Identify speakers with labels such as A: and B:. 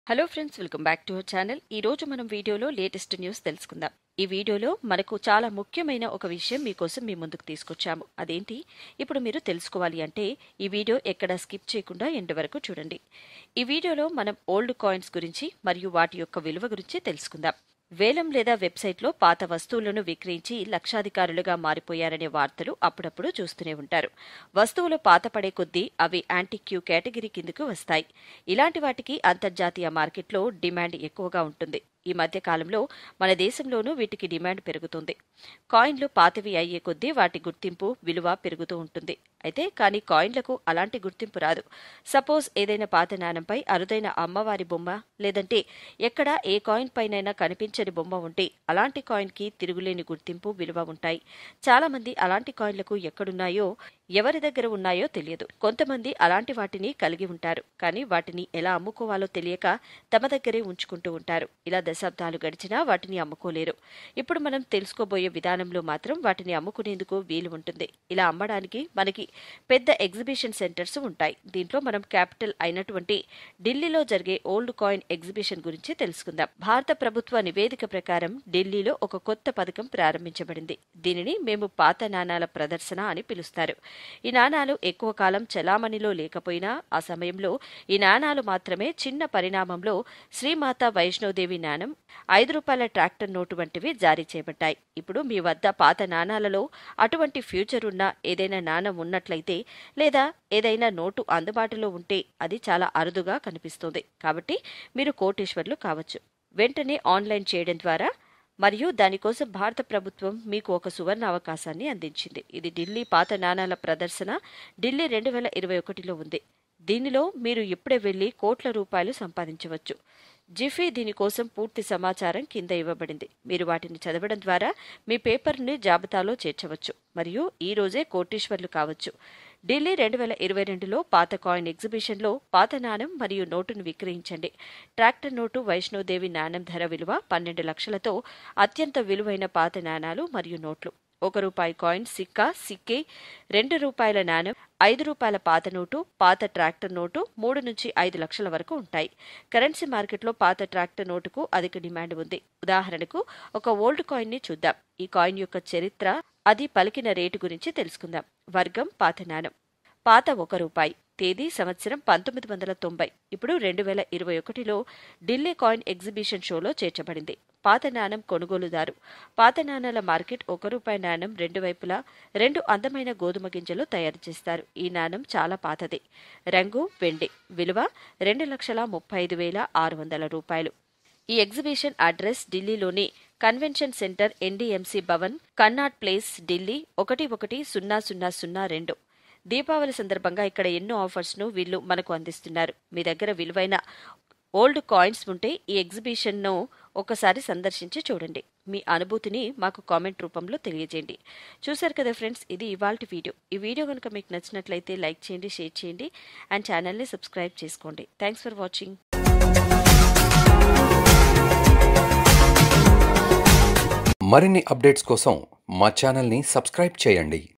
A: hello friends welcome back to our channel ఈ రోజు మనం వీడియోలో లేటెస్ట్ న్యూస్ తెలుసుకుందాం ఈ వీడియోలో మనకు చాలా ముఖ్యమైన ఒక విషయం మీకోసం మీ ముందుకు తీసుకొచ్చాము అదేంటి ఇప్పుడు మీరు తెలుసుకోవాలి అంటే ఈ వీడియో ఎక్కడ స్కిప్ చేయకుండా ఎండ్ వరకు చూడండి ఈ వీడియోలో మనం ఓల్డ్ కాయిన్స్ గురించి మరియు వాటి యొక్క విలువ గురించి తెలుసుకుందాం వేలం లేదా వెబ్సైట్లో పాత వస్తువులను విక్రయించి లక్షాధికారులుగా మారిపోయారనే వార్తలు అప్పుడప్పుడు చూస్తూనే ఉంటారు వస్తువులు పాతపడే కొద్దీ అవి యాంటిక్యూ కేటగిరీ కిందకు వస్తాయి ఇలాంటి వాటికి అంతర్జాతీయ మార్కెట్లో డిమాండ్ ఎక్కువగా ఉంటుంది ఈ మధ్య కాలంలో మన దేశంలోనూ వీటికి డిమాండ్ పెరుగుతుంది కాయిన్లు పాతవి అయ్యే కొద్దీ వాటి గుర్తింపు విలువ పెరుగుతూ ఉంటుంది అయితే కానీ కాయిన్లకు అలాంటి గుర్తింపు రాదు సపోజ్ ఏదైనా పాత నాణంపై అరుదైన అమ్మవారి బొమ్మ లేదంటే ఎక్కడ ఏ కాయిన్ పైనైనా కనిపించని బొమ్మ ఉంటే అలాంటి కాయిన్కి తిరుగులేని గుర్తింపు విలువ ఉంటాయి చాలా మంది అలాంటి కాయిన్లకు ఎక్కడున్నాయో ఎవరి దగ్గర ఉన్నాయో తెలియదు కొంతమంది అలాంటి వాటిని కలిగి ఉంటారు కానీ వాటిని ఎలా అమ్ముకోవాలో తెలియక తమ దగ్గరే ఉంచుకుంటూ ఉంటారు ఇలా దశాబ్దాలు గడిచినా వాటిని అమ్ముకోలేరు ఇప్పుడు మనం తెలుసుకోబోయే విధానంలో మాత్రం వాటిని అమ్ముకునేందుకు వీలు ఉంటుంది ఇలా అమ్మడానికి మనకి పెద్ద ఎగ్జిబిషన్ సెంటర్స్ ఉంటాయి దీంట్లో మనం క్యాపిటల్ అయినటువంటి ఢిల్లీలో జరిగే ఓల్డ్ కాయిన్ ఎగ్జిబిషన్ గురించి తెలుసుకుందాం భారత ప్రభుత్వ నివేదిక ప్రకారం ఢిల్లీలో ఒక కొత్త పథకం ప్రారంభించబడింది దీనిని మేము పాత నాణాల ప్రదర్శన అని పిలుస్తారు ఈ నాణాలు ఎక్కువ కాలం చలామణిలో లేకపోయినా ఆ సమయంలో ఈ నాణాలు మాత్రమే చిన్న పరిణామంలో శ్రీమాత వైష్ణోదేవి నాణం ఐదు రూపాయల ట్రాక్టర్ నోటు వంటివి జారీ చేయబడ్డాయి ఇప్పుడు మీ వద్ద పాత నాణాలలో అటువంటి ఫ్యూచర్ ఉన్న ఏదైనా నాణం ఉన్నట్లయితే లేదా ఏదైనా నోటు అందుబాటులో ఉంటే అది చాలా అరుదుగా కనిపిస్తుంది కాబట్టి మీరు కోటేశ్వర్లు కావచ్చు వెంటనే ఆన్లైన్ చేయడం ద్వారా మరియు దానికోసం భారత ప్రభుత్వం మీకు ఒక సువర్ణ అవకాశాన్ని అందించింది ఇది ఢిల్లీ పాత నాణాల ప్రదర్శన ఢిల్లీ రెండు వేల ఇరవై ఒకటిలో ఉంది దీనిలో మీరు ఇప్పుడే వెళ్లి కోట్ల రూపాయలు సంపాదించవచ్చు జిఫీ దీనికోసం పూర్తి సమాచారం కింద ఇవ్వబడింది మీరు వాటిని చదవడం ద్వారా మీ పేపర్ని జాబితాలో చేర్చవచ్చు మరియు ఈ రోజే కోటీశ్వర్లు కావచ్చు ఢిల్లీ రెండు వేల ఇరవై రెండులో పాత కాయిన్ ఎగ్జిబిషన్లో పాత నాణం మరియు నోటును విక్రయించండి ట్రాక్టర్ నోటు వైష్ణోదేవి నాణం ధర విలువ పన్నెండు లక్షలతో అత్యంత విలువైన పాత నాణాలు మరియు నోట్లు ఒక రూపాయి కాయిన్ సిక్కా సిక్కే రెండు రూపాయల నాణం ఐదు రూపాయల పాత నోటు పాత ట్రాక్టర్ నోటు మూడు నుంచి ఐదు లక్షల వరకు ఉంటాయి కరెన్సీ మార్కెట్లో పాత ట్రాక్టర్ నోటుకు అధిక డిమాండ్ ఉంది ఉదాహరణకు ఒక ఓల్డ్ కాయిన్ ని చూద్దాం ఈ కాయిన్ యొక్క చరిత్ర అది పలికిన రేటు గురించి తెలుసుకుందాం వర్గం పాత నాణం పాత ఒక రూపాయి తేదీ సంవత్సరం పంతొమ్మిది వందల తొంభై ఇప్పుడు రెండు వేల ఇరవై ఒకటిలో ఢిల్లీ కాయిన్ ఎగ్జిబిషన్ షోలో చేర్చబడింది పాత నాణం కొనుగోలుదారు పాత నాణాల మార్కెట్ ఒక రూపాయి నాణం రెండు వైపులా రెండు అందమైన గోధుమ గింజలు తయారు చేస్తారు ఈ నాణం చాలా పాతది రంగు వెండి విలువ రెండు లక్షల ముప్పై ఐదు వేల ఆరు వందల రూపాయలు ఈ ఎగ్జిబిషన్ అడ్రస్ ఢిల్లీలోని convention centre NDMC Bhawan Connaught Place Delhi ఒకటి ఒకటి సున్నా సున్నా సున్నా రెండు దీపావళి సందర్భంగా ఇక్కడ ఎన్నో ఆఫర్స్ను వీళ్ళు మనకు అందిస్తున్నారు మీ దగ్గర విలువైన ఓల్డ్ కాయిన్స్ ఉంటే ఈ ఎగ్జిబిషన్ను ఒకసారి సందర్శించి చూడండి మీ అనుభూతిని మాకు కామెంట్ రూపంలో తెలియజేయండి చూశారు కదా ఫ్రెండ్స్ ఇది ఇవాళ వీడియో ఈ వీడియో కనుక మీకు నచ్చినట్లయితే లైక్ చేయండి షేర్ చేయండి అండ్ ఛానల్ని సబ్స్క్రైబ్ చేసుకోండి థ్యాంక్స్ ఫర్ వాచింగ్
B: మరిన్ని అప్డేట్స్ కోసం మా ఛానల్ని సబ్స్క్రైబ్ చేయండి